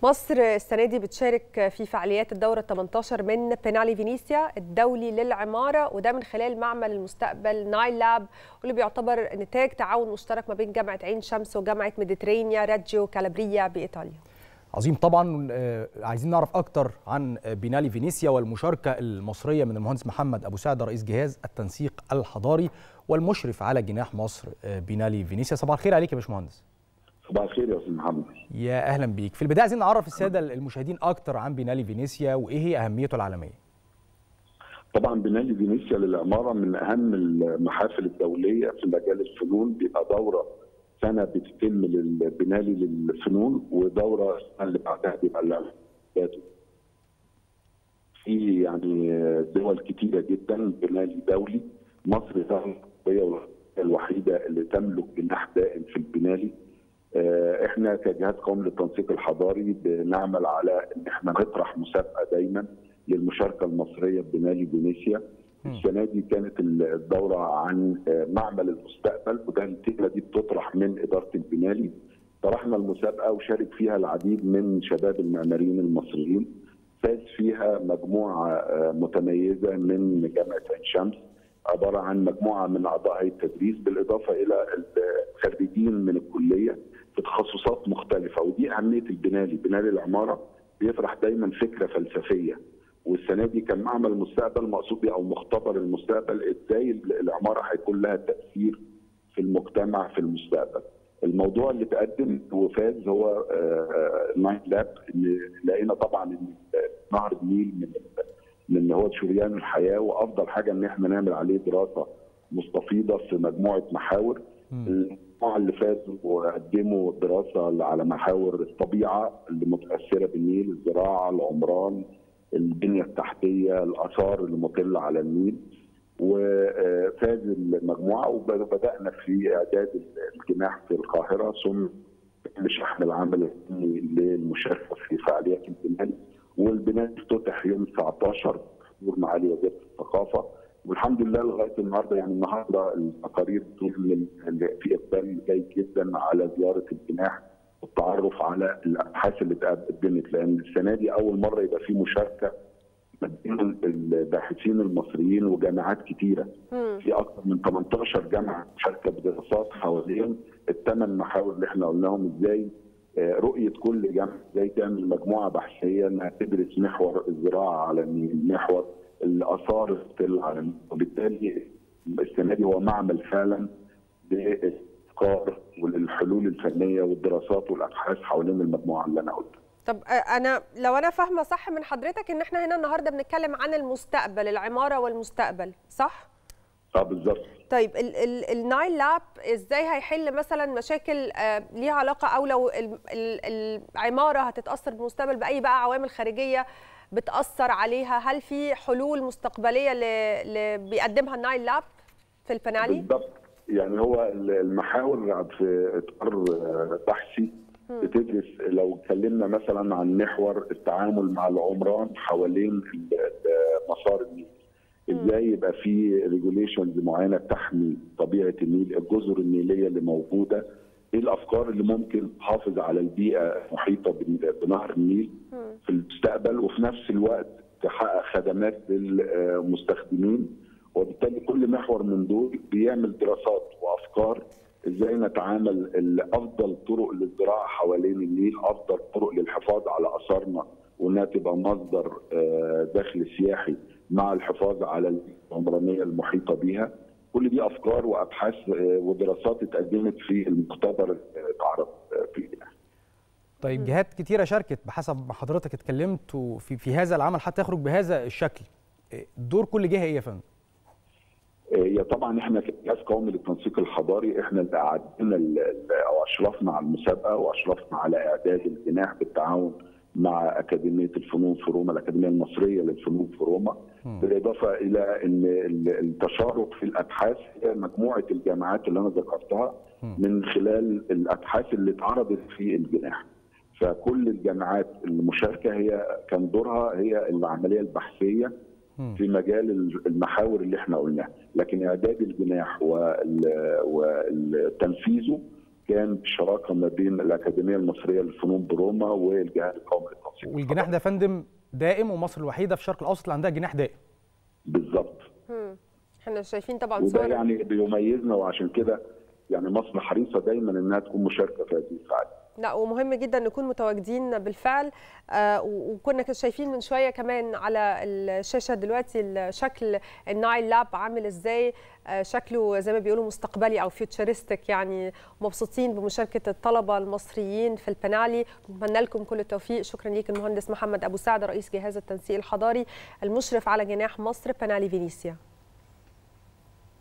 مصر السنة دي بتشارك في فعاليات الدورة 18 من بينالي فينيسيا الدولي للعمارة وده من خلال معمل المستقبل نايل لاب واللي بيعتبر نتاج تعاون مشترك ما بين جامعة عين شمس وجامعة ميديترينيا راديو كالابريا بإيطاليا عظيم طبعا عايزين نعرف اكتر عن بينالي فينيسيا والمشاركه المصريه من المهندس محمد ابو سعد رئيس جهاز التنسيق الحضاري والمشرف على جناح مصر بينالي فينيسيا صباح الخير عليك يا باشمهندس صباح الخير يا استاذ محمد يا اهلا بيك في البدايه عايزين نعرف الساده المشاهدين اكتر عن بينالي فينيسيا وايه هي اهميته العالميه طبعا بينالي فينيسيا للعماره من اهم المحافل الدوليه في مجال الفنون بيبقى دوره سنه بتتم للبنالي للفنون ودوره السنه اللي بعدها بيبقى الاعلانات في يعني دول كتيره جدا بنالي دولي مصر هي الوحيده اللي تملك جناح دائم في البنالي احنا كجهاز قومي للتنسيق الحضاري بنعمل على ان احنا نطرح مسابقه دايما للمشاركه المصريه ببنالي فينيسيا السنه دي كانت الدوره عن معمل المستقبل وده الفكره دي بتطرح من اداره البنالي طرحنا المسابقه وشارك فيها العديد من شباب المعماريين المصريين فاز فيها مجموعه متميزه من جامعه عين شمس عباره عن مجموعه من اعضاء هيئه التدريس بالاضافه الى الخريجين من الكليه في تخصصات مختلفه ودي اهميه البنالي، بنالي العماره بيطرح دايما فكره فلسفيه والسنه دي كان معمل المستقبل مقصود بيه او مختبر المستقبل ازاي العماره هيكون لها تاثير في المجتمع في المستقبل. الموضوع اللي تقدم وفاز هو ناين لاب لقينا طبعا ان نهر النيل من من هو شريان الحياه وافضل حاجه ان احنا نعمل عليه دراسه مستفيضه في مجموعه محاور المجموعه اللي فازوا وقدموا دراسه على محاور الطبيعه اللي متاثره بالنيل، الزراعه، العمران، البنيه التحتيه، الاثار اللي مطله على النيل وفاز المجموعه وبدانا في اعداد الجناح في القاهره ثم شحن العمل للمشاركه في فعاليات البناء والبناء افتتح يوم 19 حضور معالي وزير الثقافه والحمد لله لغايه النهارده يعني النهارده التقارير بتقول في اقبال جيد جدا على زياره الجناح والتعرف على الابحاث اللي اتقدمت لان السنه دي اول مره يبقى في مشاركه بين الباحثين المصريين وجامعات كتيره في اكثر من 18 جامعه مشاركه بدراسات حوالين الثمان محاور اللي احنا قلناهم ازاي رؤيه كل جامعه ازاي تعمل مجموعه بحثيه انها تدرس محور الزراعه على النيل محور الاثار الطل على النيل وبالتالي السنه دي هو معمل فعلا للافكار وللحلول الفنيه والدراسات والابحاث حوالين المجموعه اللي انا قلتها طب انا لو انا فاهمه صح من حضرتك ان احنا هنا النهارده بنتكلم عن المستقبل العماره والمستقبل صح اه بالظبط طيب ال ال النايل لاب ازاي هيحل مثلا مشاكل آه ليها علاقه او لو ال ال العماره هتتاثر بالمستقبل باي بقى عوامل خارجيه بتاثر عليها هل في حلول مستقبليه اللي بيقدمها النايل لاب في البنالي بالظبط يعني هو المحاور في اطار بحثي بتدرس لو اتكلمنا مثلا عن محور التعامل مع العمران حوالين مسار النيل ازاي يبقى في ريجوليشنز معينه تحمي طبيعه النيل الجزر النيليه اللي موجوده ايه الافكار اللي ممكن تحافظ على البيئه المحيطه بنهر النيل في المستقبل وفي نفس الوقت تحقق خدمات للمستخدمين وبالتالي كل محور من دول بيعمل دراسات وافكار ازاي نتعامل افضل طرق للزراعه حوالين النيل افضل طرق للحفاظ على اثارنا وانها تبقى مصدر دخل سياحي مع الحفاظ على العمرانيه المحيطه بها كل دي افكار وابحاث ودراسات اتقدمت في المختبر اتعرض فيه طيب جهات كتيرة شاركت بحسب ما حضرتك اتكلمت في في هذا العمل حتى يخرج بهذا الشكل دور كل جهه ايه يا فندم؟ هي طبعا احنا كجهاز قومي للتنسيق الحضاري احنا اللي قعدنا او اشرفنا على المسابقه واشرفنا على اعداد الجناح بالتعاون مع اكاديميه الفنون في روما الاكاديميه المصريه للفنون في روما بالاضافه الى ان التشارك في الابحاث هي مجموعه الجامعات اللي انا ذكرتها من خلال الابحاث اللي اتعرضت في الجناح فكل الجامعات المشاركه هي كان دورها هي العمليه البحثيه في مجال المحاور اللي احنا قلناها لكن اعداد الجناح وتنفيذه كان شراكه ما بين الاكاديميه المصريه للفنون بروما والجهاز القومي للتنسيق والجناح ده يا فندم دائم ومصر الوحيده في الشرق الاوسط اللي عندها جناح دائم بالظبط مم. احنا شايفين طبعا وده صور يعني بيميزنا وعشان كده يعني مصر حريصه دايما انها تكون مشاركه في هذه الفعاليات لا ومهم جدا نكون متواجدين بالفعل آه وكنا شايفين من شويه كمان على الشاشه دلوقتي شكل النايل لاب عامل ازاي آه شكله زي ما بيقولوا مستقبلي او فيوتشرستك يعني مبسوطين بمشاركه الطلبه المصريين في البنالي نتمنى لكم كل التوفيق شكرا ليك المهندس محمد ابو سعد رئيس جهاز التنسيق الحضاري المشرف على جناح مصر بنالي فينيسيا